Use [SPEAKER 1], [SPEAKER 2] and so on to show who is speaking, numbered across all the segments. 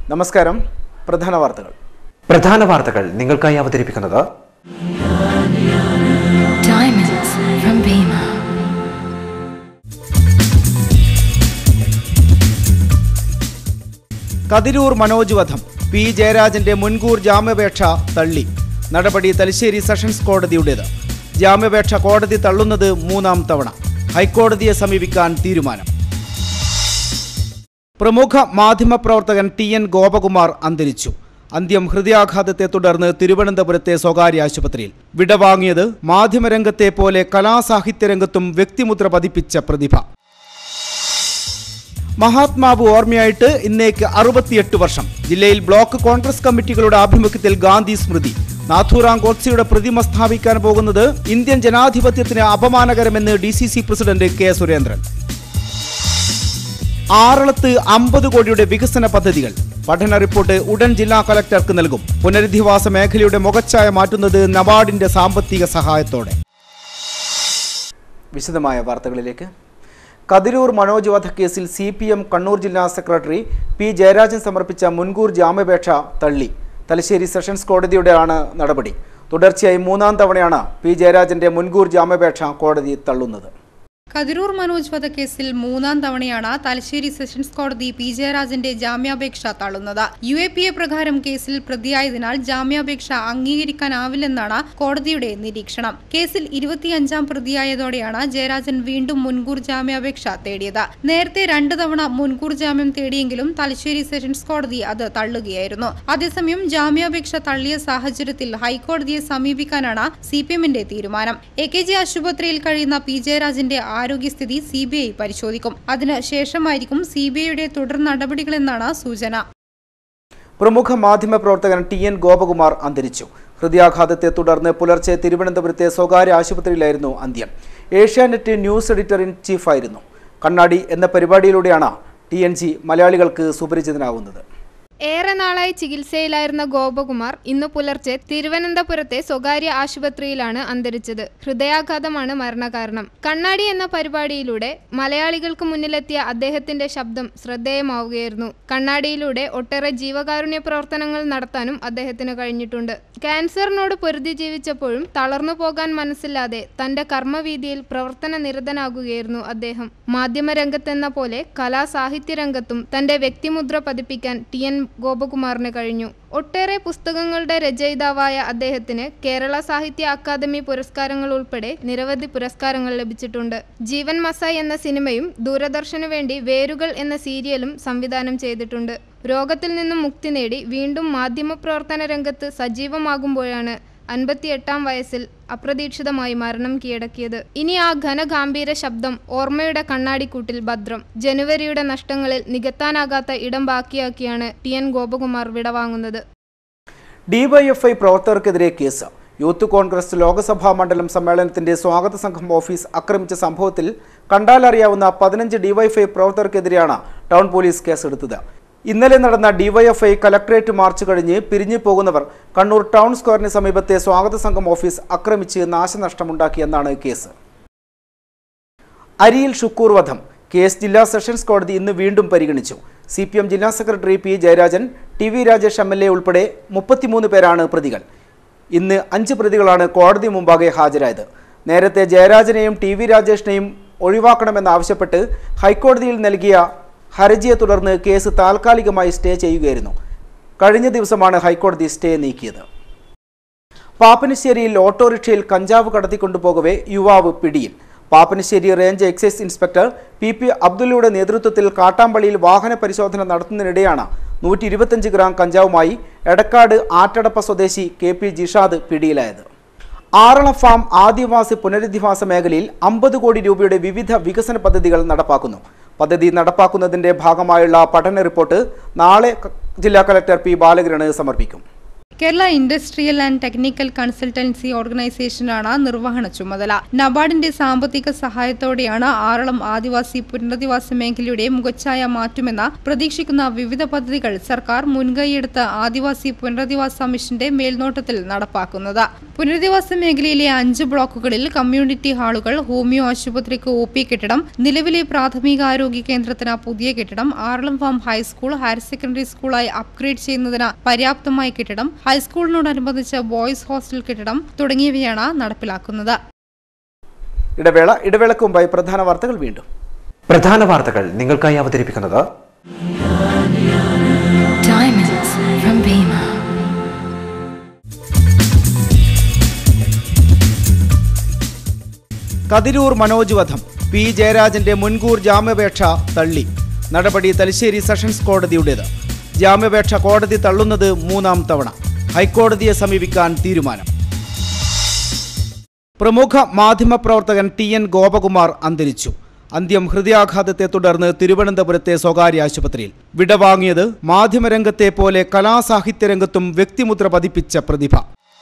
[SPEAKER 1] നമസ്കാരം പ്രധാന വാർത്തകൾ
[SPEAKER 2] പ്രധാന വാർത്തകൾ നിങ്ങൾക്കായി അവതരിപ്പിക്കുന്നത്
[SPEAKER 3] Diamonds from Bima.
[SPEAKER 1] Kathirur Manoj വധം പി ജയരാജന്റെ മുൻകൂർ ജാമ്യാപേക്ഷ തള്ളി നടപടി തലശ്ശേരി സെഷൻസ് കോടതിയുടേത് ജാമ്യാപേക്ഷ കോടതി തള്ളുന്നത് മൂന്നാം തവണ ഹൈക്കോടതിയെ സമീപിക്കാൻ തീരുമാനം പ്രമുഖ മാധ്യമപ്രവർത്തകൻ ടി എൻ ഗോപകുമാർ അന്തരിച്ചു അന്ത്യം ഹൃദയാഘാതത്തെ തുടർന്ന് തിരുവനന്തപുരത്തെ സ്വകാര്യ ആശുപത്രിയിൽ വിടവാങ്ങിയത് മാധ്യമരംഗത്തെ പോലെ കലാസാഹിത്യരംഗത്തും വ്യക്തിമുദ്ര പതിപ്പിച്ച പ്രതിഭ മഹാത്മാവ് ഓർമ്മയായിട്ട് ഇന്നേക്ക് അറുപത്തിയെട്ട് വർഷം ജില്ലയിൽ ബ്ലോക്ക് കോൺഗ്രസ് കമ്മിറ്റികളുടെ ആഭിമുഖ്യത്തിൽ ഗാന്ധി സ്മൃതി നാഥുറാം ഗോഡ്സെയുടെ പ്രതിമ സ്ഥാപിക്കാൻ പോകുന്നത് ഇന്ത്യൻ ജനാധിപത്യത്തിന് അപമാനകരമെന്ന് D C C president K Surendran ആറളത്ത് അമ്പത് കോടിയുടെ വികസന പദ്ധതികൾ പഠന റിപ്പോർട്ട് ഉടൻ ജില്ലാ കളക്ടർക്ക് നൽകും പുനരധിവാസ മേഖലയുടെ മുഖച്ഛായ മാറ്റുന്നത് നബാർഡിന്റെ സാമ്പത്തിക സഹായത്തോടെ വിശദമായ വാർത്തകളിലേക്ക് കതിരൂർ മനോജ് വധക്കേസിൽ സി പി എം കണ്ണൂർ ജില്ലാ സെക്രട്ടറി പി ജയരാജൻ സമർപ്പിച്ച മുൻകൂർ ജാമ്യാപേക്ഷ തള്ളി തലശ്ശേരി സെഷൻസ് കോടതിയുടെയാണ് നടപടി തുടർച്ചയായി മൂന്നാം തവണയാണ് പി ജയരാജന്റെ മുൻകൂർ ജാമ്യാപേക്ഷ കോടതി തള്ളുന്നത്
[SPEAKER 4] കതിരൂർ മനോജ് വധക്കേസിൽ മൂന്നാം തവണയാണ് തലശ്ശേരി സെഷൻസ് കോടതി പി ജയരാജന്റെ ജാമ്യാപേക്ഷ തള്ളുന്നത് യു എ പി എ പ്രകാരം കേസിൽ പ്രതിയായതിനാൽ ജാമ്യാപേക്ഷ അംഗീകരിക്കാനാവില്ലെന്നാണ് കോടതിയുടെ നിരീക്ഷണം കേസിൽ ഇരുപത്തിയഞ്ചാം പ്രതിയായതോടെയാണ് ജയരാജൻ വീണ്ടും മുൻകൂർ ജാമ്യാപേക്ഷ തേടിയത് നേരത്തെ രണ്ട് തവണ മുൻകൂർ ജാമ്യം തേടിയെങ്കിലും തലശ്ശേരി സെഷൻസ് കോടതി അത് തള്ളുകയായിരുന്നു അതേസമയം ജാമ്യാപേക്ഷ തള്ളിയ സാഹചര്യത്തിൽ ഹൈക്കോടതിയെ സമീപിക്കാനാണ് സി പി എമ്മിന്റെ തീരുമാനം എ കെ ജി ആശുപത്രിയിൽ കഴിയുന്ന പി ജയരാജന്റെ ആരോഗ്യസ്ഥിതി സി ബി ഐ പരിശോധിക്കും അതിന് ശേഷമായിരിക്കും സി ബി ഐയുടെ തുടർ നടപടികളെന്നാണ് സൂചന
[SPEAKER 1] പ്രമുഖ മാധ്യമപ്രവർത്തകൻ ടി എൻ ഗോപകുമാർ അന്തരിച്ചു ഹൃദയാഘാതത്തെ തുടർന്ന് പുലർച്ചെ തിരുവനന്തപുരത്തെ സ്വകാര്യ ആശുപത്രിയിലായിരുന്നു അന്ത്യം ഏഷ്യാനെറ്റ് ന്യൂസ് എഡിറ്റർ ഇൻ ചീഫായിരുന്നു കണ്ണാടി എന്ന പരിപാടിയിലൂടെയാണ് ടി എൻ ജി മലയാളികൾക്ക് സുപരിചിതനാവുന്നത്
[SPEAKER 5] ഏറെ നാളായി ചികിത്സയിലായിരുന്ന ഗോപകുമാർ ഇന്നു പുലർച്ചെ തിരുവനന്തപുരത്തെ സ്വകാര്യ ആശുപത്രിയിലാണ് അന്തരിച്ചത് ഹൃദയാഘാതമാണ് മരണകാരണം കണ്ണാടി എന്ന പരിപാടിയിലൂടെ മലയാളികൾക്ക് മുന്നിലെത്തിയ അദ്ദേഹത്തിന്റെ ശബ്ദം ശ്രദ്ധേയമാവുകയായിരുന്നു കണ്ണാടിയിലൂടെ ഒട്ടേറെ ജീവകാരുണ്യ പ്രവർത്തനങ്ങൾ നടത്താനും അദ്ദേഹത്തിന് കഴിഞ്ഞിട്ടുണ്ട് ക്യാൻസറിനോട് പൊരുതി ജീവിച്ചപ്പോഴും തളർന്നു പോകാൻ മനസ്സില്ലാതെ തന്റെ കർമ്മവീതിയിൽ പ്രവർത്തന നിരതനാകുകയായിരുന്നു അദ്ദേഹം മാധ്യമരംഗത്തെന്ന പോലെ കലാ സാഹിത്യ രംഗത്തും തന്റെ വ്യക്തിമുദ്ര പതിപ്പിക്കാൻ ടി എൻ ഗോപകുമാറിന് കഴിഞ്ഞു ഒട്ടേറെ പുസ്തകങ്ങളുടെ രചയിതാവായ അദ്ദേഹത്തിന് കേരള സാഹിത്യ അക്കാദമി പുരസ്കാരങ്ങൾ ഉൾപ്പെടെ നിരവധി പുരസ്കാരങ്ങൾ ലഭിച്ചിട്ടുണ്ട് ജീവൻ മസായ് എന്ന സിനിമയും ദൂരദർശനു വേണ്ടി വേരുകൾ എന്ന സീരിയലും സംവിധാനം ചെയ്തിട്ടുണ്ട് രോഗത്തിൽ നിന്നും മുക്തി നേടി വീണ്ടും മാധ്യമപ്രവർത്തന രംഗത്ത് സജീവമാകുമ്പോഴാണ് അൻപത്തിയെട്ടാം വയസ്സിൽ അപ്രതീക്ഷിതമായി മരണം കീഴടക്കിയത് ഇനി ആ ഘനഗാംഭീര ശബ്ദം ഓർമ്മയുടെ കണ്ണാടിക്കൂട്ടിൽ ഭദ്രം ജനുവരിയുടെ നഷ്ടങ്ങളിൽ നികത്താനാകാത്ത ഇടം ബാക്കിയാക്കിയാണ് ടി എൻ ഗോപകുമാർ വിടവാങ്ങുന്നത്
[SPEAKER 1] ഡിവൈഎഫ്ഐ പ്രവർത്തകർക്കെതിരെ കേസ് യൂത്ത് കോൺഗ്രസ് ലോക്സഭാ മണ്ഡലം സമ്മേളനത്തിന്റെ സ്വാഗത സംഘം ഓഫീസ് ആക്രമിച്ച സംഭവത്തിൽ കണ്ടാലറിയാവുന്ന പതിനഞ്ച് ഡിവൈഎഫ്ഐ പ്രവർത്തകർക്കെതിരെയാണ് ടൗൺ പോലീസ് കേസെടുത്തത് ഇന്നലെ നടന്ന ഡിവൈഎഫ്ഐ കലക്ട്രേറ്റ് മാർച്ച് കഴിഞ്ഞ് പിരിഞ്ഞു പോകുന്നവർ കണ്ണൂർ ടൗൺ സ്ക്വയറിന് സമീപത്തെ സ്വാഗത സംഘം ഓഫീസ് ആക്രമിച്ച് നാശനഷ്ടമുണ്ടാക്കിയെന്നാണ് കേസ് അരിയിൽ ഷുക്കൂർ വധം കേസ് ജില്ലാ സെഷൻസ് കോടതി ഇന്ന് വീണ്ടും പരിഗണിച്ചു സി പി എം ജില്ലാ secretary P Jayarajan T V Rajesh M L A ഉൾപ്പെടെ മുപ്പത്തിമൂന്ന് പേരാണ് പ്രതികൾ ഇന്ന് അഞ്ച് പ്രതികളാണ് കോടതി മുമ്പാകെ ഹാജരായത് നേരത്തെ ജയരാജനെയും ടി വി രാജേഷിനെയും ഒഴിവാക്കണമെന്നാവശ്യപ്പെട്ട് ഹൈക്കോടതിയിൽ നൽകിയ ഹർജിയെ തുടർന്ന് കേസ് താൽക്കാലികമായി സ്റ്റേ ചെയ്യുകയായിരുന്നു കഴിഞ്ഞ ദിവസമാണ് ഹൈക്കോടതി സ്റ്റേ നീക്കിയത് പാപ്പനശ്ശേരിയിൽ ഓട്ടോറിക്ഷയിൽ കഞ്ചാവ് കടത്തിക്കൊണ്ടുപോകവെ യുവാവ് പിടിയിൽ Pappanassery range excise inspector P P അബ്ദുള്ളയുടെ നേതൃത്വത്തിൽ കാട്ടാമ്പള്ളിയിൽ വാഹന പരിശോധന നടത്തുന്നതിനിടെയാണ് നൂറ്റി ഇരുപത്തഞ്ച് ഗ്രാം കഞ്ചാവുമായി എടക്കാട് ആറ്റടപ്പ സ്വദേശി കെ പി ജിഷാദ് പിടിയിലായത് ആറള ഫാം ആദിവാസി പുനരധിവാസ മേഖലയിൽ അമ്പത് കോടി രൂപയുടെ വിവിധ വികസന പദ്ധതികൾ നടപ്പാക്കുന്നു പദ്ധതി നടപ്പാക്കുന്നതിന്റെ ഭാഗമായുള്ള പഠന റിപ്പോർട്ട് നാളെ ക- ജില്ലാ കലക്ടർ പി ബാലകിരണ് സമർപ്പിക്കും
[SPEAKER 4] Kerala industrial and technical consultancy ഓർഗനൈസേഷനാണ് നിർവഹണ ചുമതല നബാർഡിന്റെ സാമ്പത്തിക സഹായത്തോടെയാണ് ആറളം ആദിവാസി പുനരധിവാസ മേഖലയുടെ മുഖച്ഛായ മാറ്റുമെന്ന പ്രതീക്ഷിക്കുന്ന വിവിധ പദ്ധതികൾ സർക്കാർ മുൻകൈയെടുത്ത് ആദിവാസി പുനരധിവാസ മിഷന്റെ മേൽനോട്ടത്തിൽ നടപ്പാക്കുന്നത് പുനരധിവാസ മേഖലയിലെ അഞ്ച് ബ്ലോക്കുകളിൽ കമ്മ്യൂണിറ്റി ഹാളുകൾ ഹോമിയോ ആശുപത്രിക്ക് ഒ പി കെട്ടിടം നിലവിലെ പ്രാഥമികാരോഗ്യ കേന്ദ്രത്തിന് പുതിയ കെട്ടിടം Aralam farm high school higher secondary സ്കൂളായി അപ്ഗ്രേഡ് ചെയ്യുന്നതിന് പര്യാപ്തമായ കെട്ടിടം ഹൈസ്കൂളിനോടനുബന്ധിച്ച് ബോയ്സ് ഹോസ്റ്റൽ കെട്ടിടം തുടങ്ങിയവയാണ് നടപ്പിലാക്കുന്നത്
[SPEAKER 1] ഇടവേള ഇടവേളക്ക് മുമ്പായി പ്രധാന വാർത്തകൾ വീണ്ടും
[SPEAKER 2] പ്രധാന വാർത്തകൾ നിങ്ങൾക്കായി അവതരിപ്പിക്കുന്നത്
[SPEAKER 3] Diamonds from Bima.
[SPEAKER 1] Kathirur Manoj വധം പി ജയരാജന്റെ മുൻകൂർ ജാമ്യാപേക്ഷ തള്ളി നടപടി തലശ്ശേരി സെഷൻസ് കോടതിയുടേത് ജാമ്യാപേക്ഷ കോടതി തള്ളുന്നത് മൂന്നാം തവണ ഹൈക്കോടതിയെ സമീപിക്കാൻ തീരുമാനം പ്രമുഖ മാധ്യമപ്രവർത്തകൻ ടി എൻ ഗോപകുമാർ അന്തരിച്ചു അന്ത്യം ഹൃദയാഘാതത്തെ തുടർന്ന് തിരുവനന്തപുരത്തെ സ്വകാര്യ ആശുപത്രിയിൽ വിടവാങ്ങിയത് മാധ്യമരംഗത്തെ പോലെ കലാസാഹിത്യരംഗത്തും വ്യക്തിമുദ്ര പതിപ്പിച്ച പ്രതിഭ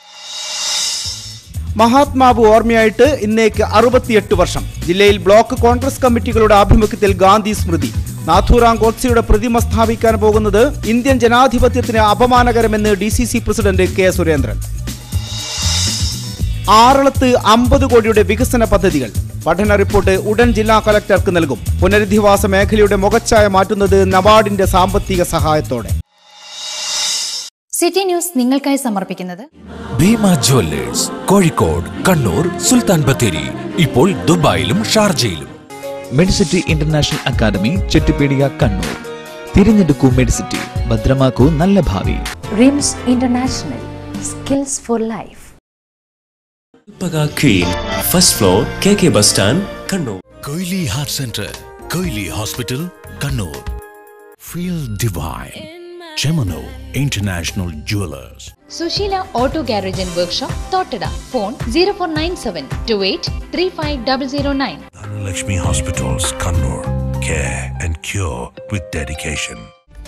[SPEAKER 1] മഹാത്മാവ് ഓർമ്മയായിട്ട് ഇന്നേക്ക് അറുപത്തിയെട്ട് വർഷം ജില്ലയിൽ ബ്ലോക്ക് കോൺഗ്രസ് കമ്മിറ്റികളുടെ ആഭിമുഖ്യത്തിൽ ഗാന്ധി സ്മൃതി നാഥുറാം ഗോഡ്സെയുടെ പ്രതിമ സ്ഥാപിക്കാൻ പോകുന്നത് ഇന്ത്യൻ ജനാധിപത്യത്തിന് അപമാനകരമെന്ന് D C C president K Surendran ആറളത്ത് അമ്പത് കോടിയുടെ വികസന പദ്ധതികൾ പഠന റിപ്പോർട്ട് ഉടൻ ജില്ലാ കളക്ടർക്ക് നൽകും പുനരധിവാസ മേഖലയുടെ മുഖച്ഛായ മാറ്റുന്നത് നബാർഡിന്റെ സാമ്പത്തിക സഹായത്തോടെ
[SPEAKER 6] സിറ്റി ന്യൂസ് നിങ്ങൾക്കായി സമർപ്പിക്കുന്നത്
[SPEAKER 7] ഭീമ ജ്വല്ലേഴ്സ് കോഴിക്കോട് കണ്ണൂർ സുൽത്താൻ ബത്തേരി ഇപ്പോൾ ദുബായിലും ഷാർജയിലും
[SPEAKER 8] Medicity international academy Chettipeedika Kannur തിരഞ്ഞെടുക്കൂ മെഡിസിറ്റി ഭദ്രമാക്കൂ നല്ല ഭാവി
[SPEAKER 6] RIMS international skills for life
[SPEAKER 9] queen first floor K K bus stand Kannur
[SPEAKER 7] Koyili heart centre Koyili hospital Kannur feel divine Chemmanur international jewellers
[SPEAKER 6] Sushila auto garage and workshop Thottada phone zero four nine seven two eight three five double zero nine
[SPEAKER 7] Lakshmi Hospitals, Kannur. Care and cure with dedication.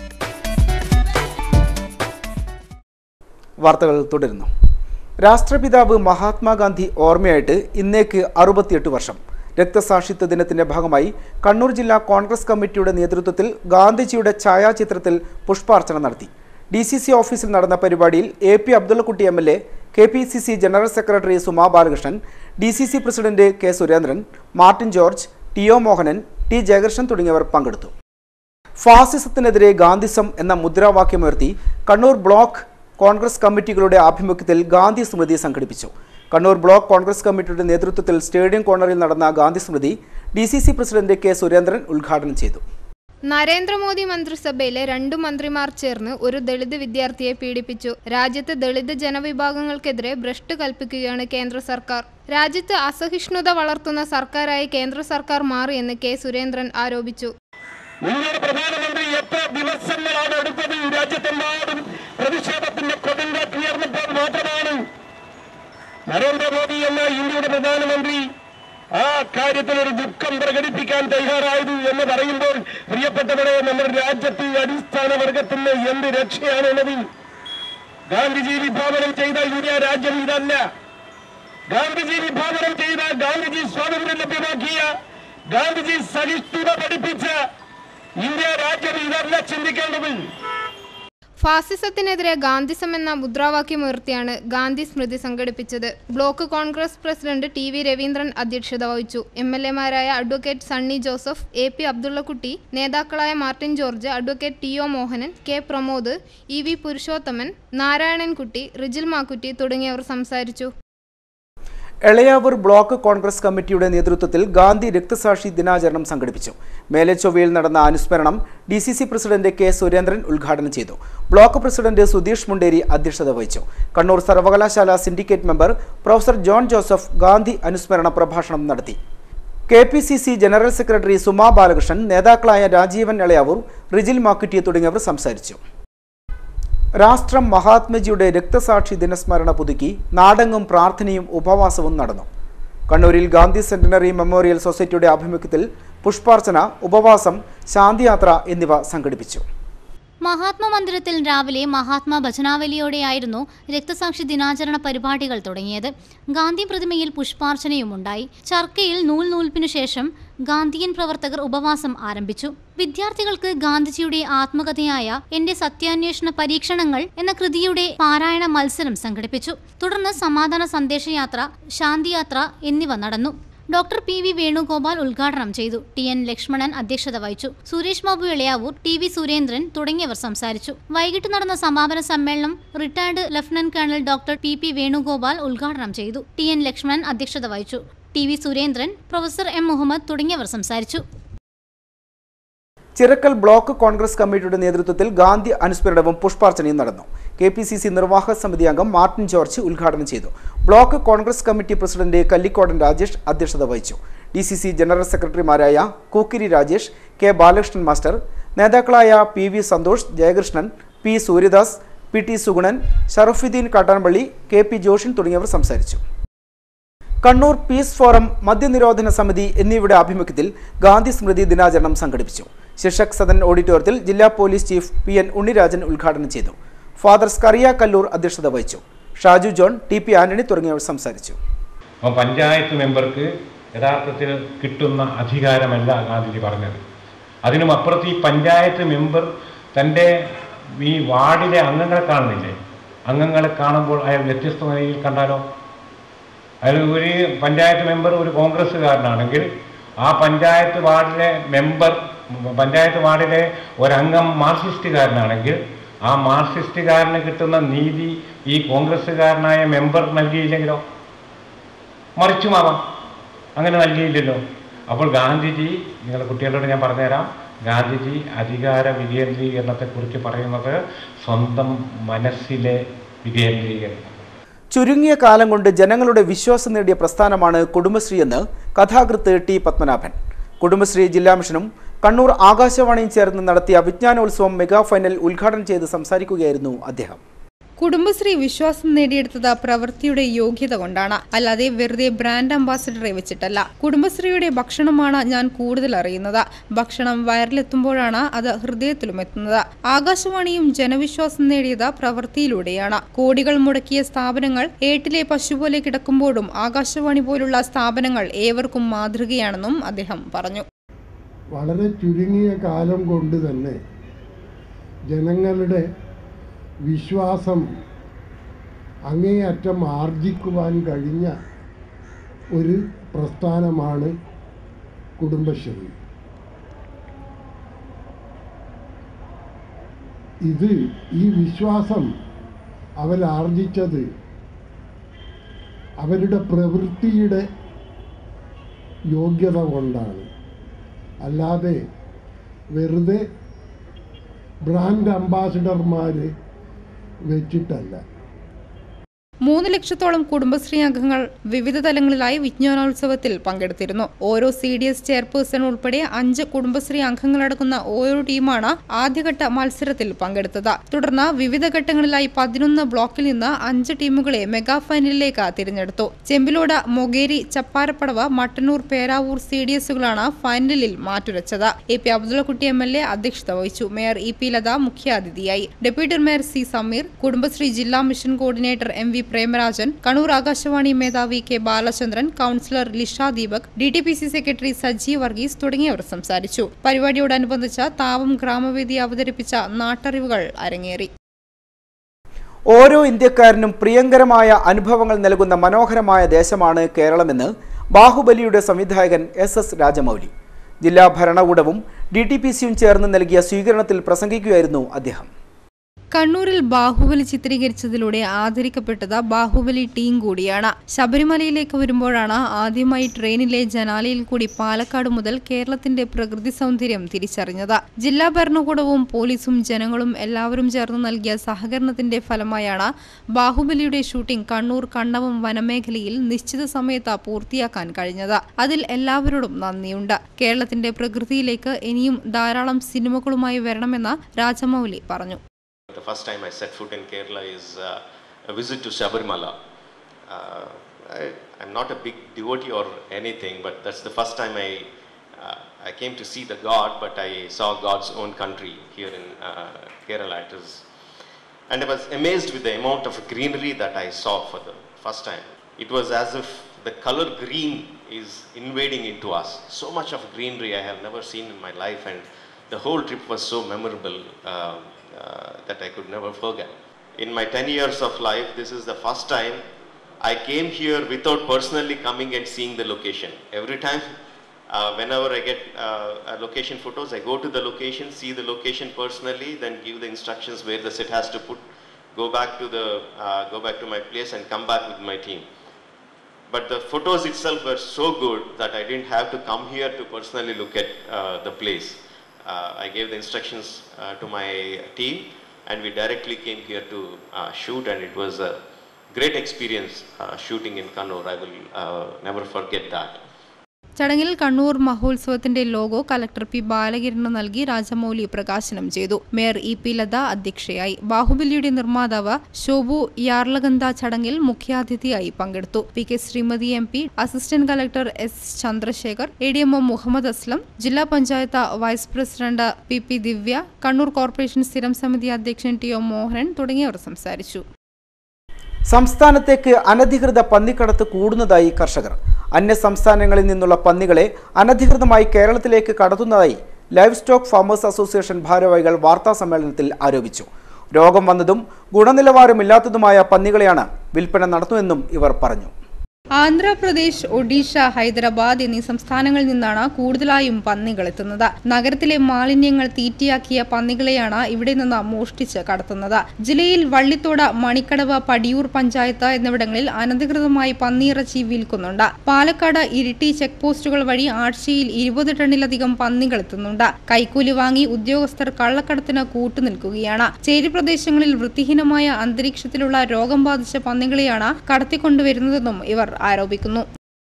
[SPEAKER 1] വാർത്തകൾ തുടരുന്നു രാഷ്ട്രപിതാവ് മഹാത്മാഗാന്ധി ഓർമ്മയായിട്ട് ഇന്നേക്ക് അറുപത്തിയെട്ട് വർഷം രക്തസാക്ഷിത്വ ദിനത്തിന്റെ ഭാഗമായി കണ്ണൂർ ജില്ലാ കോൺഗ്രസ് കമ്മിറ്റിയുടെ നേതൃത്വത്തിൽ ഗാന്ധിജിയുടെ ഛായാചിത്രത്തിൽ പുഷ്പാർച്ചന നടത്തി ഡി സി സി ഓഫീസിൽ നടന്ന പരിപാടിയിൽ A P Abdullakutty M L A K P C C general secretary Suma Balakrishnan D C C president K Surendran Martin George T O Mohanan T Jayakrishnan തുടങ്ങിയവർ പങ്കെടുത്തു ഫാസിസത്തിനെതിരെ ഗാന്ധിസം എന്ന മുദ്രാവാക്യമുയർത്തി കണ്ണൂർ ബ്ലോക്ക് കോൺഗ്രസ് കമ്മിറ്റികളുടെ ആഭിമുഖ്യത്തിൽ ഗാന്ധി സ്മൃതി സംഘടിപ്പിച്ചു കണ്ണൂർ ബ്ലോക്ക് കോൺഗ്രസ് കമ്മിറ്റിയുടെ നേതൃത്വത്തിൽ സ്റ്റേഡിയം കോർണറിൽ നടന്ന Gandhi Smriti D C C president K Surendran ഉദ്ഘാടനം ചെയ്തു
[SPEAKER 5] നരേന്ദ്രമോദി മന്ത്രിസഭയിലെ രണ്ടു മന്ത്രിമാർ ചേർന്ന് ഒരു ദളിത് വിദ്യാർത്ഥിയെ പീഡിപ്പിച്ചു രാജ്യത്ത് ദളിത് ജനവിഭാഗങ്ങൾക്കെതിരെ ഭ്രഷ്ട് കൽപ്പിക്കുകയാണ് കേന്ദ്ര സർക്കാർ രാജ്യത്ത് അസഹിഷ്ണുത വളർത്തുന്ന സർക്കാരായി കേന്ദ്ര സർക്കാർ മാറിയെന്ന് കെ സുരേന്ദ്രൻ ആരോപിച്ചു
[SPEAKER 10] നിങ്ങളുടെ പ്രധാനമന്ത്രി എത്ര ദിവസങ്ങളാണ് എടുത്തത് രാജ്യത്തെമ്പാടും പ്രതിഷേധത്തിന്റെ കൊടുങ്കാറ്റ് ഉയർന്നപ്പോൾ മാത്രമാണ് നരേന്ദ്രമോദി എന്ന ഇന്ത്യയുടെ പ്രധാനമന്ത്രി ആ കാര്യത്തിൽ ഒരു ദുഃഖം പ്രകടിപ്പിക്കാൻ തയ്യാറായത് എന്ന് പറയുമ്പോൾ പ്രിയപ്പെട്ടവരെ നമ്മുടെ രാജ്യത്ത് അടിസ്ഥാന വർഗത്തിന് എന്ത് രക്ഷയാണുള്ളത് ഗാന്ധിജി വിഭാവനം ചെയ്ത ഇന്ത്യ രാജ്യം ഇതല്ല ഗാന്ധിജി വിഭാവനം ചെയ്ത ഗാന്ധിജി സ്വാതന്ത്ര്യം ലഭ്യമാക്കിയ ഗാന്ധിജി സഹിഷ്ണുത പഠിപ്പിച്ച ഇന്ത്യ രാജ്യം ഇതല്ല ചിന്തിക്കേണ്ടത്
[SPEAKER 5] ഫാസിസത്തിനെതിരെ ഗാന്ധിസം എന്ന മുദ്രാവാക്യമുയർത്തിയാണ് ഗാന്ധി സ്മൃതി സംഘടിപ്പിച്ചത് block Congress president T V Raveendran അധ്യക്ഷത വഹിച്ചു എം എൽ എമാരായ advocate Sunny Joseph A P Abdullakutty നേതാക്കളായ Martin George advocate T O Mohanan K Pramod E V Purushothaman Narayanankutty Rijil Makkutty തുടങ്ങിയവർ സംസാരിച്ചു
[SPEAKER 1] എളയാവൂർ ബ്ലോക്ക് കോൺഗ്രസ് കമ്മിറ്റിയുടെ നേതൃത്വത്തിൽ ഗാന്ധി രക്തസാക്ഷി ദിനാചരണം സംഘടിപ്പിച്ചു മേലെച്ചൊവ്വയിൽ നടന്ന അനുസ്മരണം D C C president K Surendran ഉദ്ഘാടനം ചെയ്തു ബ്ലോക്ക് പ്രസിഡന്റ് സുധീഷ് മുണ്ടേരി അധ്യക്ഷത വഹിച്ചു കണ്ണൂർ സർവകലാശാല syndicate member professor John Joseph Gandhi അനുസ്മരണ പ്രഭാഷണം നടത്തി K P C C general secretary Suma Balakrishnan നേതാക്കളായ രാജീവൻ എളയാവൂർ റിജിൽ മാക്കുറ്റി തുടങ്ങിയവർ സംസാരിച്ചു രാഷ്ട്രം മഹാത്മജിയുടെ രക്തസാക്ഷി ദിനസ്മരണ പുതുക്കി നാടെങ്ങും പ്രാർത്ഥനയും ഉപവാസവും നടന്നു കണ്ണൂരിൽ ഗാന്ധി സെന്റിനറി മെമ്മോറിയൽ സൊസൈറ്റിയുടെ ആഭിമുഖ്യത്തിൽ പുഷ്പാർച്ചന ഉപവാസം ശാന്തിയാത്ര എന്നിവ സംഘടിപ്പിച്ചു
[SPEAKER 11] മഹാത്മാ മന്ദിരത്തിൽ രാവിലെ മഹാത്മാ ഭജനാവലിയോടെയായിരുന്നു രക്തസാക്ഷി ദിനാചരണ പരിപാടികൾ തുടങ്ങിയത് ഗാന്ധി പ്രതിമയിൽ പുഷ്പാർച്ചനയും ഉണ്ടായി ചർക്കയിൽ നൂൽ നൂൽപ്പിനു ശേഷം ഗാന്ധിയൻ പ്രവർത്തകർ ഉപവാസം ആരംഭിച്ചു വിദ്യാർത്ഥികൾക്ക് ഗാന്ധിജിയുടെ ആത്മകഥയായ എന്റെ സത്യാന്വേഷണ പരീക്ഷണങ്ങൾ എന്ന കൃതിയുടെ പാരായണ മത്സരം സംഘടിപ്പിച്ചു തുടർന്ന് സമാധാന സന്ദേശയാത്ര ശാന്തിയാത്ര എന്നിവ നടന്നു ഡോക്ടർ പി വി വേണുഗോപാൽ ഉദ്ഘാടനം ചെയ്തു ടി എൻ ലക്ഷ്മണൻ അധ്യക്ഷത വഹിച്ചു സുരേഷ് ബാബു ഇളയാവൂർ ടി വി സുരേന്ദ്രൻ തുടങ്ങിയവർ സംസാരിച്ചു വൈകിട്ട് നടന്ന സമാപന സമ്മേളനം retired lieutenant colonel doctor P P Venugopal ഉദ്ഘാടനം ചെയ്തു ടി എൻ ലക്ഷ്മണൻ അധ്യക്ഷത വഹിച്ചു T V Surendran professor M Muhammad തുടങ്ങിയവർ സംസാരിച്ചു
[SPEAKER 1] ചിറക്കൽ ബ്ലോക്ക് കോൺഗ്രസ് കമ്മിറ്റിയുടെ നേതൃത്വത്തിൽ ഗാന്ധി അനുസ്മരണവും പുഷ്പാർച്ചനയും നടന്നു കെ പി സി സി നിർവാഹക സമിതി അംഗം മാർട്ടിൻ ജോർജ് ഉദ്ഘാടനം ചെയ്തു block Congress committee president Kallikodan Rajesh അധ്യക്ഷത വഹിച്ചു ഡി സി സി ജനറൽ സെക്രട്ടറിമാരായ കൂക്കിരി രാജേഷ് കെ ബാലകൃഷ്ണൻ മാസ്റ്റർ നേതാക്കളായ P V Santhosh Jayakrishnan P Suryadas P T Suganan Sharafuddin Kattampally K P Joshin തുടങ്ങിയവർ സംസാരിച്ചു കണ്ണൂർ പീസ് ഫോറം മദ്യനിരോധന സമിതി എന്നിവയുടെ ആഭിമുഖ്യത്തിൽ ഗാന്ധി സ്മൃതി ദിനാചരണം സംഘടിപ്പിച്ചു ശിക്ഷക് സദൻ ഓഡിറ്റോറിയത്തിൽ ജില്ലാ police chief P N Unnirajan ഉദ്ഘാടനം ചെയ്തു ഫാദർ സ്കറിയ കല്ലൂർ അധ്യക്ഷത വഹിച്ചു ഷാജു ജോൺ ടി പി ആന്റണി തുടങ്ങിയവർ സംസാരിച്ചു
[SPEAKER 12] അപ്പോൾ പഞ്ചായത്ത് മെമ്പർക്ക് യഥാർത്ഥത്തിൽ കിട്ടുന്ന അധികാരമല്ല ഗാന്ധിജി പറഞ്ഞത് അതിനും അപ്പുറത്ത് ഈ പഞ്ചായത്ത് മെമ്പർ തൻ്റെ ഈ വാർഡിലെ അംഗങ്ങളെ കാണുന്നില്ലേ അംഗങ്ങളെ കാണുമ്പോൾ അയാൾ വ്യത്യസ്ത നിലയിൽ കണ്ടാലോ അയാൾ ഒരു പഞ്ചായത്ത് മെമ്പർ ഒരു കോൺഗ്രസ്സുകാരനാണെങ്കിൽ ആ പഞ്ചായത്ത് വാർഡിലെ മെമ്പർ പഞ്ചായത്ത് വാർഡിലെ ഒരംഗം മാർക്സിസ്റ്റുകാരനാണെങ്കിൽ ആ മാർക്സിസ്റ്റുകാരന് കിട്ടുന്ന നീതി ഈ കോൺഗ്രസ്സുകാരനായ മെമ്പർ നൽകിയില്ലെങ്കിലോ മറിച്ചുമാവാം അങ്ങനെ നൽകിയില്ലല്ലോ അപ്പോൾ ഗാന്ധിജി നിങ്ങളുടെ കുട്ടികളോട് ഞാൻ പറഞ്ഞുതരാം ഗാന്ധിജി അധികാര വികേന്ദ്രീകരണത്തെക്കുറിച്ച് പറയുന്നത് സ്വന്തം മനസ്സിലെ വികേന്ദ്രീകരണം
[SPEAKER 1] ചുരുങ്ങിയ കാലം കൊണ്ട് ജനങ്ങളുടെ വിശ്വാസം നേടിയ പ്രസ്ഥാനമാണ് കുടുംബശ്രീ എന്ന് കഥാകൃത്ത് ടി പത്മനാഭൻ കുടുംബശ്രീ ജില്ലാ മിഷനും കണ്ണൂർ ആകാശവാണിയും ചേർന്ന് നടത്തിയ വിജ്ഞാനോത്സവം മെഗാ ഫൈനൽ ഉദ്ഘാടനം ചെയ്ത് സംസാരിക്കുകയായിരുന്നു അദ്ദേഹം
[SPEAKER 4] കുടുംബശ്രീ വിശ്വാസം നേടിയെടുത്തത് പ്രവൃത്തിയുടെ യോഗ്യത കൊണ്ടാണ് അല്ലാതെ വെറുതെ ബ്രാൻഡ് അംബാസിഡറെ വെച്ചിട്ടല്ല കുടുംബശ്രീയുടെ ഭക്ഷണമാണ് ഞാൻ കൂടുതൽ അറിയുന്നത് ഭക്ഷണം വയറിലെത്തുമ്പോഴാണ് അത് ഹൃദയത്തിലും എത്തുന്നത് ആകാശവാണിയും ജനവിശ്വാസം നേടിയത് പ്രവൃത്തിയിലൂടെയാണ് കോടികൾ മുടക്കിയ സ്ഥാപനങ്ങൾ ഏട്ടിലെ പശു പോലെ കിടക്കുമ്പോഴും ആകാശവാണി പോലുള്ള സ്ഥാപനങ്ങൾ ഏവർക്കും മാതൃകയാണെന്നും അദ്ദേഹം പറഞ്ഞു
[SPEAKER 13] വളരെ ചുരുങ്ങിയ കാലം കൊണ്ട് തന്നെ ജനങ്ങളുടെ വിശ്വാസം അങ്ങേയറ്റം ആർജിക്കുവാൻ കഴിഞ്ഞ ഒരു പ്രസ്ഥാനമാണ് കുടുംബശ്രീ ഇത് ഈ വിശ്വാസം അവരാർജിച്ചത് അവരുടെ പ്രവൃത്തിയുടെ യോഗ്യത കൊണ്ടാണ് അല്ലാതെ വെറുതെ ബ്രാൻഡ് അംബാസിഡർമാർ വെച്ചിട്ടല്ല
[SPEAKER 4] മൂന്ന് ലക്ഷത്തോളം കുടുംബശ്രീ അംഗങ്ങൾ വിവിധ തലങ്ങളിലായി വിജ്ഞാനോത്സവത്തിൽ പങ്കെടുത്തിരുന്നു ഓരോ സി ഡി എസ് ചെയർപേഴ്സൺ ഉൾപ്പെടെ അഞ്ച് കുടുംബശ്രീ അംഗങ്ങളടങ്ങുന്ന ഓരോ ടീമാണ് ആദ്യഘട്ട മത്സരത്തിൽ പങ്കെടുത്തത് തുടർന്ന് വിവിധ ഘട്ടങ്ങളിലായി പതിനൊന്ന് ബ്ലോക്കിൽ നിന്ന് അഞ്ച് ടീമുകളെ മെഗാ ഫൈനലിലേക്ക് തിരഞ്ഞെടുത്തു ചെമ്പിലോട് മൊകേരി ചപ്പാരപ്പടവ് മട്ടന്നൂർ പേരാവൂർ സി ഡി എസുകളാണ് ഫൈനലിൽ മാറ്റുരച്ചത് A P Abdullakutty M L A അധ്യക്ഷത വഹിച്ചു മേയർ ഇ പി ലത മുഖ്യാതിഥിയായി deputy mayor C Sameer Kudumbashree ജില്ലാ mission coordinator M V Premarajan Kannur Akashvani മേധാവി K Balachandran councillor Lisha Deepak D T P C secretary Saji Varghese തുടങ്ങിയവർ സംസാരിച്ചു പരിപാടിയോടനുബന്ധിച്ച് താവം ഗ്രാമവേദി അവതരിപ്പിച്ച നാട്ടറിവുകൾ അരങ്ങേറി
[SPEAKER 1] ഓരോ ഇന്ത്യക്കാരനും പ്രിയങ്കരമായ അനുഭവങ്ങൾ നൽകുന്ന മനോഹരമായ ദേശമാണ് കേരളമെന്ന് ബാഹുബലിയുടെ സംവിധായകൻ എസ് എസ് രാജമൗലി ജില്ലാ ഭരണകൂടവും ഡി ടി പി സിയും ചേർന്ന് നൽകിയ സ്വീകരണത്തിൽ പ്രസംഗിക്കുകയായിരുന്നു അദ്ദേഹം
[SPEAKER 4] കണ്ണൂരിൽ ബാഹുബലി ചിത്രീകരിച്ചതിലൂടെ ആദരിക്കപ്പെട്ടത് ബാഹുബലി ടീം കൂടിയാണ് ശബരിമലയിലേക്ക് വരുമ്പോഴാണ് ആദ്യമായി ട്രെയിനിലെ ജനാലയിൽ കൂടി പാലക്കാട് മുതൽ കേരളത്തിന്റെ പ്രകൃതി സൗന്ദര്യം തിരിച്ചറിഞ്ഞത് ജില്ലാ ഭരണകൂടവും പോലീസും ജനങ്ങളും എല്ലാവരും ചേർന്ന് നൽകിയ സഹകരണത്തിന്റെ ഫലമായാണ് ബാഹുബലിയുടെ ഷൂട്ടിംഗ് കണ്ണൂർ കണ്ണവം വനമേഖലയിൽ നിശ്ചിത സമയത്ത് പൂർത്തിയാക്കാൻ കഴിഞ്ഞത് അതിൽ എല്ലാവരോടും നന്ദിയുണ്ട് കേരളത്തിന്റെ പ്രകൃതിയിലേക്ക് ഇനിയും ധാരാളം സിനിമകളുമായി വരണമെന്ന് രാജമൗലി പറഞ്ഞു
[SPEAKER 14] The first time I set foot in Kerala is uh, a visit to Sabarimala. Uh, I, I'm not a big devotee or anything, but that's the first time I uh, I came to see the God, but I saw God's own country here in uh, Kerala. It is, and I was amazed with the amount of greenery that I saw for the first time. It was as if the color green is invading into us. So much of greenery I have never seen in my life, and the whole trip was so memorable uh, uh, that I could never forget. In my 10 years of life, this is the first time I came here without personally coming and seeing the location. Every time, uh, whenever I get uh, uh, location photos, I go to the location, see the location personally, then give the instructions where the set has to put, go back to the, uh, go back to my place and come back with my team. But the photos itself were so good that I didn't have to come here to personally look at uh, the place. Uh, I gave the instructions uh, to my team and we directly came here to uh, shoot and it was a great experience uh, shooting in Kannur. I will uh, never forget that.
[SPEAKER 4] ചടങ്ങിൽ കണ്ണൂർ മഹോത്സവത്തിന്റെ logo collector P ബാലകിരണ് നൽകി രാജമൗലി പ്രകാശനം ചെയ്തു mayor E P Latha അധ്യക്ഷയായി ബാഹുബലിയുടെ നിർമ്മാതാവ് ശോഭു യാർലഗന്ത ചടങ്ങിൽ മുഖ്യാതിഥിയായി പങ്കെടുത്തു P K Sreemathi M P assistant collector S Chandrasekhar A D M O Muhammad Aslam ജില്ലാ panchayat vice president P P Divya Kannur corporation സ്ഥിരം സമിതി അധ്യക്ഷൻ ടി ഒ മോഹനൻ തുടങ്ങിയവർ സംസാരിച്ചു
[SPEAKER 1] സംസ്ഥാനത്തേക്ക് അനധികൃത പന്നിക്കടത്ത് കൂടുന്നതായി കർഷകർ അന്യ സംസ്ഥാനങ്ങളിൽ നിന്നുള്ള പന്നികളെ അനധികൃതമായി കേരളത്തിലേക്ക് കടത്തുന്നതായി ലൈവ് സ്റ്റോക്ക് ഫാമേഴ്സ് അസോസിയേഷൻ ഭാരവാഹികൾ വാർത്താ സമ്മേളനത്തിൽ ആരോപിച്ചു രോഗം വന്നതും ഗുണനിലവാരമില്ലാത്തതുമായ പന്നികളെയാണ് വിൽപ്പന നടത്തുന്നതെന്നും ഇവർ പറഞ്ഞു
[SPEAKER 4] ആന്ധ്രാപ്രദേശ് ഒഡീഷ ഹൈദരാബാദ് എന്നീ സംസ്ഥാനങ്ങളിൽ നിന്നാണ് കൂടുതലായും പന്നികൾ എത്തുന്നത് നഗരത്തിലെ മാലിന്യങ്ങൾ തീറ്റയാക്കിയ പന്നികളെയാണ് ഇവിടെ നിന്ന് മോഷ്ടിച്ച് കടത്തുന്നത് ജില്ലയിൽ വള്ളിത്തോട് മണിക്കടവ് പടിയൂർ പഞ്ചായത്ത് എന്നിവിടങ്ങളിൽ അനധികൃതമായി പന്നിയിറച്ചി വിൽക്കുന്നുണ്ട് പാലക്കാട് ഇരിട്ടി ചെക്ക് പോസ്റ്റുകൾ വഴി ആഴ്ചയിൽ ഇരുപത് ടണ്ണിലധികം പന്നികൾ എത്തുന്നുണ്ട് കൈക്കൂലി വാങ്ങി ഉദ്യോഗസ്ഥർ കള്ളക്കടത്തിന് കൂട്ടുനിൽക്കുകയാണ് ചേരി പ്രദേശങ്ങളിൽ വൃത്തിഹീനമായ അന്തരീക്ഷത്തിലുള്ള രോഗം ബാധിച്ച പന്നികളെയാണ് കടത്തിക്കൊണ്ടുവരുന്നതെന്നും ഇവർ ആരോപിക്കുന്നു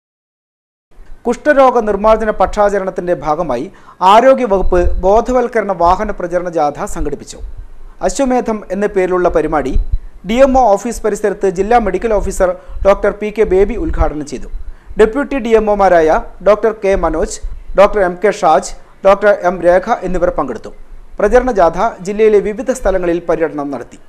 [SPEAKER 1] കുഷ്ഠരോഗ നിർമ്മാർജ്ജന പക്ഷാചരണത്തിന്റെ ഭാഗമായി ആരോഗ്യവകുപ്പ് ബോധവൽക്കരണ വാഹന പ്രചരണ ജാഥ സംഘടിപ്പിച്ചു അശ്വമേധം എന്ന പേരിലുള്ള പരിപാടി ഡി എം ഓഫീസ് പരിസരത്ത് ജില്ലാ medical officer doctor P K Baby ഉദ്ഘാടനം ചെയ്തു ഡെപ്യൂട്ടി ഡി എംഒമാരായ doctor K Manoj doctor M K Shaj doctor M Rekha എന്നിവർ പങ്കെടുത്തു പ്രചരണ ജാഥ ജില്ലയിലെ വിവിധ സ്ഥലങ്ങളിൽ പര്യടനം നടത്തി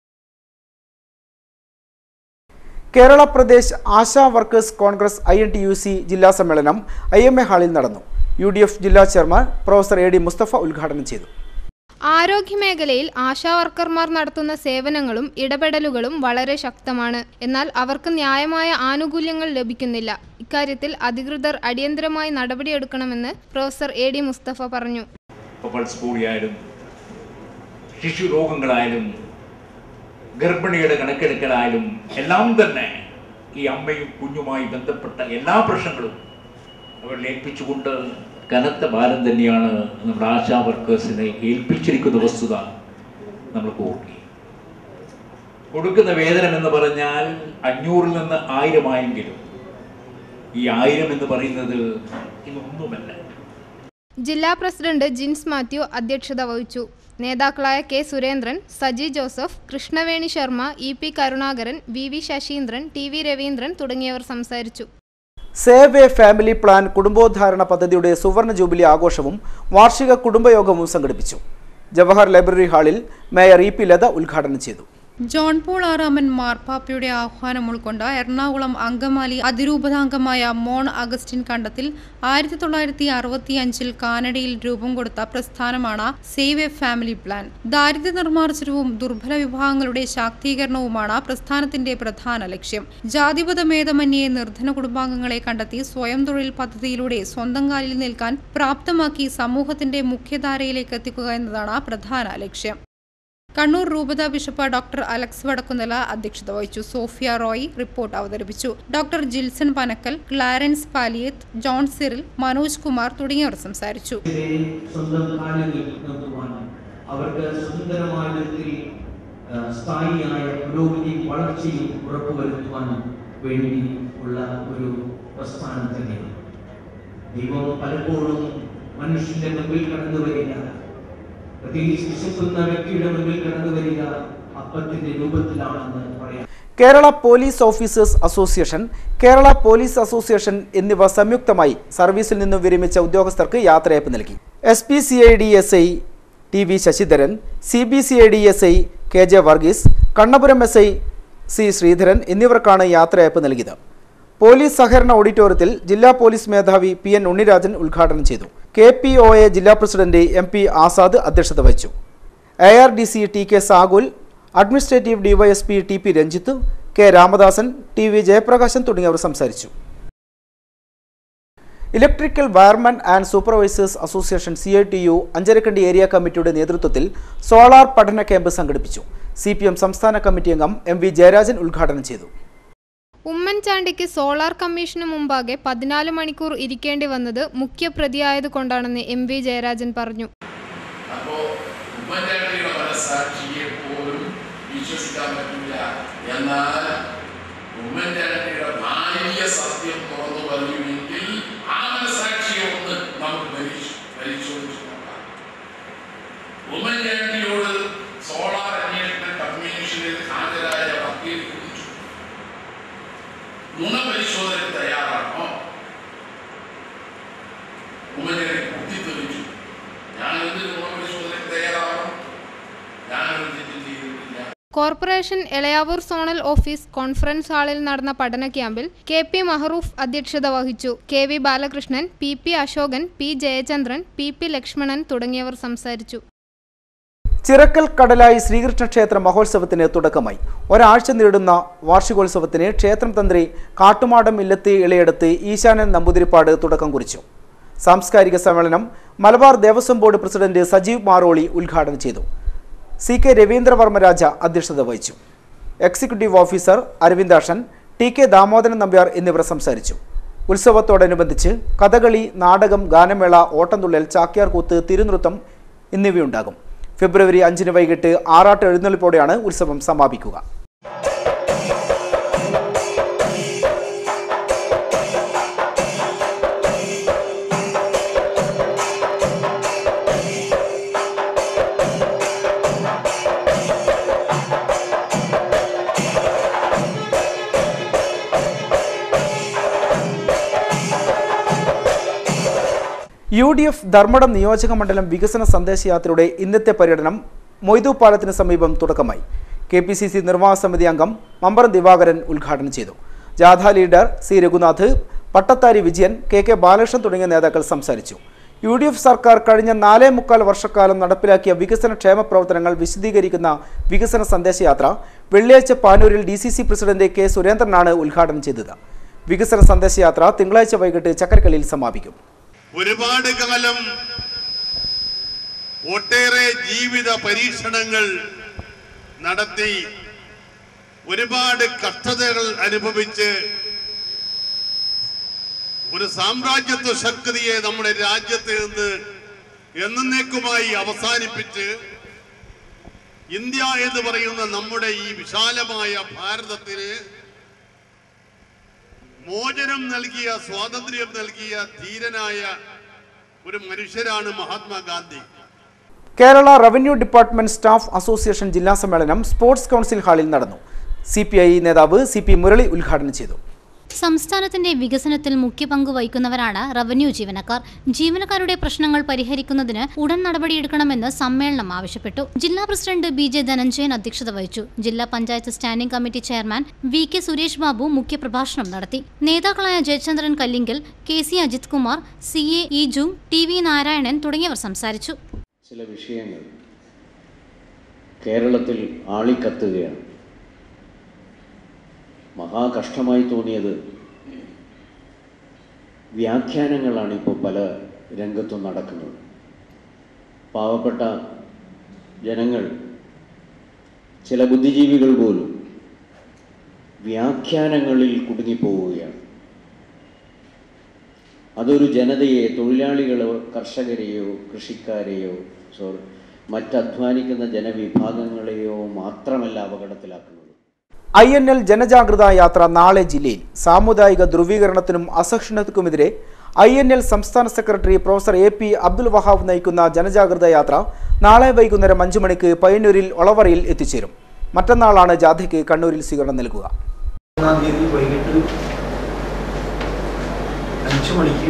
[SPEAKER 1] Kerala Pradesh Asha workers Congress I N T U C ജില്ലാ സമ്മേളനം ഐ എം എ ഹാളിൽ നടന്നു യു ഡി എഫ് ജില്ലാ chairman professor A D Musthafa ഉദ്ഘാടനം ചെയ്തു
[SPEAKER 5] ആരോഗ്യമേഖലയിൽ ആശാ വർക്കർമാർ നടത്തുന്ന സേവനങ്ങളും ഇടപെടലുകളും വളരെ ശക്തമാണ് എന്നാൽ അവർക്ക് ന്യായമായ ആനുകൂല്യങ്ങൾ ലഭിക്കുന്നില്ല ഇക്കാര്യത്തിൽ അധികൃതർ അടിയന്തരമായി നടപടിയെടുക്കണമെന്ന് പ്രൊഫസർ എ ഡി മുസ്തഫ പറഞ്ഞു
[SPEAKER 15] പൾസ് പോളിയായാലും ശിശു രോഗങ്ങളായാലും ഗർഭിണിയുടെ കണക്കെടുക്കലായാലും എല്ലാം തന്നെ ഈ അമ്മയും കുഞ്ഞുമായി ബന്ധപ്പെട്ട എല്ലാ പ്രശ്നങ്ങളും അവരിൽ ഏൽപ്പിച്ചുകൊണ്ട് കനത്ത ഭാരം തന്നെയാണ് നമ്മുടെ ആശാ വർക്കേഴ്സിനെ ഏൽപ്പിച്ചിരിക്കുന്ന വസ്തുത നമ്മൾ ഓർക്കുക കൊടുക്കുന്ന വേതനം എന്ന് പറഞ്ഞാൽ അഞ്ഞൂറിൽ നിന്ന് ആയിരമായെങ്കിലും ഈ ആയിരം എന്ന് പറയുന്നത് ഇതൊന്നുമല്ല
[SPEAKER 5] ജില്ലാ പ്രസിഡന്റ് ജിൻസ് മാത്യു അധ്യക്ഷത വഹിച്ചു നേതാക്കളായ K Surendran Saji Joseph Krishnaveni Sharma E P Karunakaran V V Sasheendran T V Raveendran തുടങ്ങിയവർ സംസാരിച്ചു
[SPEAKER 1] സേവ് എ ഫാമിലി പ്ലാൻ കുടുംബോദ്ധാരണ പദ്ധതിയുടെ സുവർണ ജൂബിലി ആഘോഷവും വാർഷിക കുടുംബയോഗവും സംഘടിപ്പിച്ചു ജവഹർ ലൈബ്രറി ഹാളിൽ മേയർ ഇ പി ലത ഉദ്ഘാടനം ചെയ്തു
[SPEAKER 4] ജോൺ പോൾ ആറാമൻ മാർപ്പാപ്പയുടെ ആഹ്വാനം ഉൾക്കൊണ്ട് എറണാകുളം അങ്കമാലി അതിരൂപതാംഗമായ മോൺ അഗസ്റ്റിൻ കണ്ടത്തിൽ ആയിരത്തി തൊള്ളായിരത്തി അറുപത്തി അഞ്ചിൽ കാനഡയിൽ രൂപം കൊടുത്ത പ്രസ്ഥാനമാണ് സേവ് എ ഫാമിലി പ്ലാൻ ദാരിദ്ര്യ നിർമ്മാർജ്ജനവും ദുർബല വിഭാഗങ്ങളുടെ ശാക്തീകരണവുമാണ് പ്രസ്ഥാനത്തിന്റെ പ്രധാന ലക്ഷ്യം ജാതിപത ഭേദമന്യേ നിർധന കുടുംബാംഗങ്ങളെ കണ്ടെത്തി സ്വയം തൊഴിൽ പദ്ധതിയിലൂടെ സ്വന്തം കാലിൽ നിൽക്കാൻ പ്രാപ്തമാക്കി സമൂഹത്തിന്റെ മുഖ്യധാരയിലേക്ക് എത്തിക്കുക എന്നതാണ് പ്രധാന ലക്ഷ്യം കണ്ണൂർ രൂപത ബിഷപ്പ് ഡോക്ടർ അലക്സ് വടക്കുന്നില അധ്യക്ഷത വഹിച്ചു സോഫിയ റോയ് റിപ്പോർട്ട് അവതരിപ്പിച്ചു ഡോക്ടർ ജിൽസൺ പനക്കൽ ക്ലാരൻസ് പാലിയത്ത് ജോൺ സിറിൽ മനോജ് കുമാർ തുടങ്ങിയവർ സംസാരിച്ചു
[SPEAKER 16] സ്വന്തം കാലിൽ നിർത്തുവാനും അവർക്ക് സുന്ദരമായ വിധത്തിൽ ആ, സ്ഥായിയായ പുരോഗതിയും വളർച്ചയും ഉറപ്പുവരുത്തുവാനും വേണ്ടി ഉള്ള ഒരു പ്രസ്ഥാനം തന്നെയാണ് ദൈവം പലപ്പോഴും മനുഷ്യന്റെ മുമ്പിൽ കടന്നു വരിക പ്രത്യേകിച്ച് വിശക്കുന്ന വ്യക്തിയുടെ മുമ്പിൽ കടന്നു വരിക അപ്പത്തിന്റെ രൂപത്തിലാണെന്ന് പറയാം
[SPEAKER 1] Kerala police officers association Kerala police association എന്നിവ സംയുക്തമായി സർവീസിൽ നിന്നും വിരമിച്ച ഉദ്യോഗസ്ഥർക്ക് യാത്രയയപ്പ് നൽകി S P C I D S I T V Sasidharan C B C I D S I K J Varghese Kannapuram S I C Sreedharan എന്നിവർക്കാണ് യാത്രയയപ്പ് നൽകിയത് പോലീസ് സഹകരണ ഓഡിറ്റോറിയത്തിൽ ജില്ലാ പോലീസ് മേധാവി പി എൻ ഉണ്ണിരാജൻ ഉദ്ഘാടനം ചെയ്തു കെ പി ഒ എ ജില്ലാ പ്രസിഡന്റ് എം പി ആസാദ് അധ്യക്ഷത വഹിച്ചു A R D C T K Sagul administrative DYSP T P Ranjith K Ramadasan T V Jayaprakashan തുടങ്ങിയവർ സംസാരിച്ചു electrical wireman and supervisors association C I T U Anjarakandy area committee നേതൃത്വത്തിൽ solar പഠന camp സംഘടിപ്പിച്ചു C P M സംസ്ഥാന committee അംഗം M V Jayarajan ഉദ്ഘാടനം ചെയ്തു
[SPEAKER 5] ഉമ്മൻചാണ്ടിക്ക് സോളാർ കമ്മീഷന് മുമ്പാകെ പതിനാല് മണിക്കൂർ ഇരിക്കേണ്ടി വന്നത് മുഖ്യപ്രതിയായതുകൊണ്ടാണെന്ന് എം വി ജയരാജൻ പറഞ്ഞു
[SPEAKER 17] അപ്പോ ഉമ്മൻചാണ്ടിയുടെ മനസ്സാക്ഷിയെ പോലും വിശ്വസിക്കാൻ പറ്റില്ല എന്നാൽ ഉമ്മൻചാണ്ടിയുടെ ഭാര്യ സത്യം തുറന്നു പറയുമെങ്കിൽ ആ മനസ്സാക്ഷിയെ ഒന്ന് നമുക്ക് പരീക്ഷ പരിശോധിച്ചു നോക്കാം ഉമ്മൻചാണ്ടിയോട് സോളാർ അന്വേഷണ കമ്മീഷനിൽ ഹാജരായ വക്കീൽ ചോദിച്ചു നുണ പരിശോധനയ്ക്ക് തയ്യാറാണോ ഉമ്മൻചാണ്ടി കുത്തിത്തെറിച്ചു ഞാൻ എന്തിനു നുണ പരിശോധനയ്ക്ക് തയ്യാറാവണം ഞാനൊരു തെറ്റും ചെയ്തിട്ടില്ല
[SPEAKER 5] corporation Elayavoor zonal office conference ഹാളിൽ നടന്ന പഠന ക്യാമ്പിൽ കെ പി മഹറൂഫ് അധ്യക്ഷത വഹിച്ചു K V Balakrishnan P P Asokan P Jayachandran P P Lakshmanan തുടങ്ങിയവർ സംസാരിച്ചു
[SPEAKER 1] ചിറക്കൽ കടലായി ശ്രീകൃഷ്ണ ക്ഷേത്ര മഹോത്സവത്തിന് തുടക്കമായി ഒരാഴ്ച നീളുന്ന വാർഷികോത്സവത്തിന് ക്ഷേത്രം തന്ത്രി കാട്ടുമാടം ഇല്ലത്ത് ഇളയെടുത്ത് ഈശാനൻ നമ്പൂതിരിപ്പാട് തുടക്കം കുറിച്ചു സാംസ്കാരിക സമ്മേളനം മലബാർ ദേവസ്വം ബോർഡ് പ്രസിഡന്റ് സജീവ് മാറോളി ഉദ്ഘാടനം ചെയ്തു സി കെ രവീന്ദ്രവർമ്മ രാജ അധ്യക്ഷത വഹിച്ചു executive officer Aravindakshan T K Damodaran Nambiar എന്നിവർ സംസാരിച്ചു ഉത്സവത്തോടനുബന്ധിച്ച് കഥകളി നാടകം ഗാനമേള ഓട്ടംതുള്ളൽ ചാക്യാർകൂത്ത് തിരുനൃത്തം എന്നിവയുണ്ടാകും ഫെബ്രുവരി അഞ്ചിന് വൈകിട്ട് ആറാട്ട് എഴുന്നള്ളിപ്പോടെയാണ് ഉത്സവം സമാപിക്കുക യു ഡി എഫ് ധർമ്മടം നിയോജക മണ്ഡലം വികസന സന്ദേശയാത്രയുടെ ഇന്നത്തെ പര്യടനം മൊയ്തു പാലത്തിന് സമീപം തുടക്കമായി കെ പി സി സി നിർവാഹക സമിതി അംഗം മമ്പറം ദിവാകരൻ ഉദ്ഘാടനം ചെയ്തു ജാഥ leader C Raghunath Pattathari Vijayan K K Balakrishnan തുടങ്ങിയ നേതാക്കൾ സംസാരിച്ചു യു ഡി എഫ് സർക്കാർ കഴിഞ്ഞ നാലേ മുക്കാൽ വർഷക്കാലം നടപ്പിലാക്കിയ വികസന ക്ഷേമ പ്രവർത്തനങ്ങൾ വിശദീകരിക്കുന്ന വികസന സന്ദേശയാത്ര വെള്ളിയാഴ്ച പാനൂരിൽ D C C president K സുരേന്ദ്രനാണ് ഉദ്ഘാടനം ചെയ്തത് വികസന സന്ദേശയാത്ര തിങ്കളാഴ്ച വൈകിട്ട് ചക്കരക്കല്ലിൽ സമാപിക്കും
[SPEAKER 18] ഒരുപാട് കാലം ഒട്ടേറെ ജീവിത പരീക്ഷണങ്ങൾ നടത്തി ഒരുപാട് കഷ്ടതകൾ അനുഭവിച്ച് ഒരു സാമ്രാജ്യത്വ ശക്തിയെ നമ്മുടെ രാജ്യത്ത് നിന്ന് എന്നേക്കുമായി അവസാനിപ്പിച്ച് ഇന്ത്യ എന്ന് പറയുന്ന നമ്മുടെ ഈ വിശാലമായ ഭാരതത്തിന് മോചനം നൽകിയ സ്വാതന്ത്ര്യം നൽകിയ ധീരനായ ഒരു മനുഷ്യരാണ് Mahatma Gandhi
[SPEAKER 1] Kerala revenue department staff association ജില്ലാ സമ്മേളനം സ്പോർട്സ് കൗൺസിൽ ഹാളിൽ നടന്നു സി പി ഐ നേതാവ് സി പി മുരളി ഉദ്ഘാടനം ചെയ്തു
[SPEAKER 11] സംസ്ഥാനത്തിന്റെ വികസനത്തിൽ മുഖ്യ പങ്ക് വഹിക്കുന്നവരാണ് റവന്യൂ ജീവനക്കാർ ജീവനക്കാരുടെ പ്രശ്നങ്ങൾ പരിഹരിക്കുന്നതിന് ഉടൻ നടപടിയെടുക്കണമെന്ന് സമ്മേളനം ആവശ്യപ്പെട്ടു ജില്ലാ പ്രസിഡന്റ് ബി ജെ ധനഞ്ജയൻ അധ്യക്ഷത വഹിച്ചു ജില്ലാ panchayat standing committee chairman V K Suresh Babu മുഖ്യപ്രഭാഷണം നടത്തി നേതാക്കളായ ജയചന്ദ്രൻ കല്ലിങ്കൽ കെ സി അജിത് കുമാർ സി എ ഇ ജു ടി വി നാരായണൻ തുടങ്ങിയവർ സംസാരിച്ചു
[SPEAKER 19] ചില വിഷയങ്ങൾ കേരളത്തിൽ ആളിക്കത്തുകയാണ് മഹാകഷ്ടമായി തോന്നിയത് വ്യാഖ്യാനങ്ങളാണ് ഇപ്പോൾ പല രംഗത്തും നടക്കുന്നത് പാവപ്പെട്ട ജനങ്ങൾ ചില ബുദ്ധിജീവികൾ പോലും വ്യാഖ്യാനങ്ങളിൽ കുടുങ്ങിപ്പോവുകയാണ് അതൊരു ജനതയെ തൊഴിലാളികളോ കർഷകരെയോ കൃഷിക്കാരെയോ സോറി മറ്റധ്വാനിക്കുന്ന ജനവിഭാഗങ്ങളെയോ മാത്രമല്ല അപകടത്തിലാക്കുന്നത്
[SPEAKER 1] ഐ എൻ എൽ ജനജാഗ്രതാ യാത്ര നാളെ ജില്ലയിൽ സാമുദായിക ധ്രുവീകരണത്തിനും അസഹിഷ്ണുതയ്ക്കുമെതിരെ ഐ എൻ എൽ സംസ്ഥാന secretary professor A P Abdul Wahab നയിക്കുന്ന ജനജാഗ്രതാ യാത്ര നാളെ വൈകുന്നേരം അഞ്ചു മണിക്ക് പയ്യന്നൂരിൽ ഒളവറയിൽ എത്തിച്ചേരും മറ്റന്നാളാണ് ജാഥയ്ക്ക് കണ്ണൂരിൽ സ്വീകരണം നൽകുക
[SPEAKER 16] ഒന്നാം തീയതി വൈകിട്ട് അഞ്ചു മണിക്ക്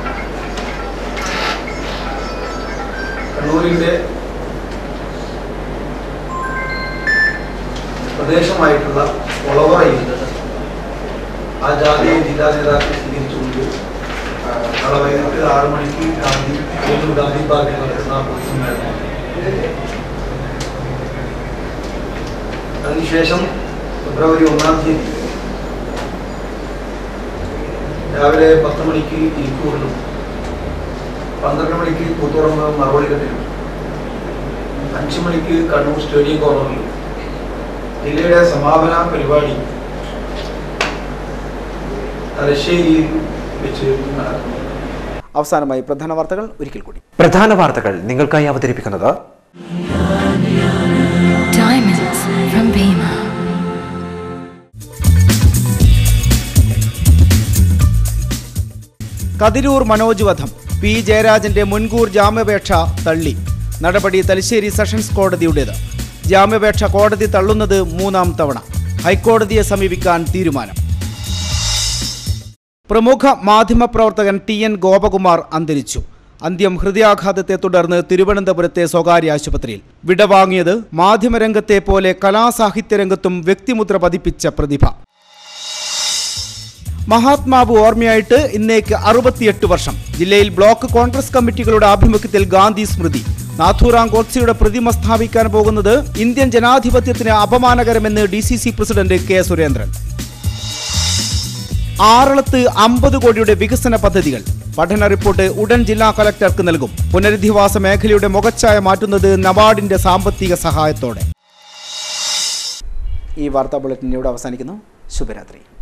[SPEAKER 16] കണ്ണൂരിൻ്റെ പ്രദേശമായിട്ടുള്ള ഒളവറയിൽ ആ ജാതിയെ ജില്ലാ നേതാക്കൾ സ്വീകരിച്ചുകൊണ്ട് ആ, നാളെ വൈകിട്ട് ആറു മണിക്ക് ഗാന്ധി കൊല്ലൂർ ഗാന്ധി പാർക്കിൽ നടക്കുന്ന പൊതുസമ്മേളനം അതിനുശേഷം ഫെബ്രുവരി ഒന്നാം തീയതി രാവിലെ പത്ത് മണിക്ക് ഇരിക്കൂറിലും പന്ത്രണ്ട് മണിക്ക് കൂത്തുറമ്പ് മറുപടിക്കെട്ടിലും അഞ്ച് മണിക്ക് കണ്ണൂർ സ്റ്റേഡിയം കോർണറിലും ജില്ലയുടെ സമാപന പരിപാടി തലശ്ശേരിയിൽ വെച്ച് നടക്കും
[SPEAKER 1] അവസാനമായി പ്രധാന വാർത്തകൾ ഒരിക്കൽ കൂടി
[SPEAKER 2] പ്രധാന വാർത്തകൾ നിങ്ങൾക്കായി അവതരിപ്പിക്കുന്നത്
[SPEAKER 3] Diamonds from Bima.
[SPEAKER 1] Kathirur Manoj വധം പി ജയരാജന്റെ മുൻകൂർ ജാമ്യാപേക്ഷ തള്ളി നടപടി തലശ്ശേരി സെഷൻസ് കോടതിയുടേത് ജാമ്യാപേക്ഷ കോടതി തള്ളുന്നത് മൂന്നാം തവണ ഹൈക്കോടതിയെ സമീപിക്കാൻ തീരുമാനം പ്രമുഖ മാധ്യമപ്രവർത്തകൻ ടി എൻ ഗോപകുമാർ അന്തരിച്ചു അന്ത്യം ഹൃദയാഘാതത്തെ തുടർന്ന് തിരുവനന്തപുരത്തെ സ്വകാര്യ ആശുപത്രിയിൽ വിടവാങ്ങിയത് മാധ്യമരംഗത്തെ പോലെ കലാസാഹിത്യരംഗത്തും വ്യക്തിമുദ്ര പതിപ്പിച്ച പ്രതിഭ മഹാത്മാവ് ഓർമ്മയായിട്ട് ഇന്നേക്ക് അറുപത്തിയെട്ട് വർഷം ജില്ലയിൽ ബ്ലോക്ക് കോൺഗ്രസ് കമ്മിറ്റികളുടെ ആഭിമുഖ്യത്തിൽ ഗാന്ധി സ്മൃതി നാഥുറാം ഗോഡ്സെയുടെ പ്രതിമ സ്ഥാപിക്കാൻ പോകുന്നത് ഇന്ത്യൻ ജനാധിപത്യത്തിന് അപമാനകരമെന്ന് D C C president K Surendran ആറളത്ത് അമ്പത് കോടിയുടെ വികസന പദ്ധതികൾ പഠന റിപ്പോർട്ട് ഉടൻ ജില്ലാ കലക്ടർക്ക് നൽകും പുനരധിവാസ മേഖലയുടെ മുഖച്ഛായ മാറ്റുന്നത് നബാർഡിന്റെ സാമ്പത്തിക സഹായത്തോടെ ഈ വാർത്താ ബുള്ളറ്റിൻ ഇവിടെ അവസാനിക്കുന്നു ശുഭരാത്രി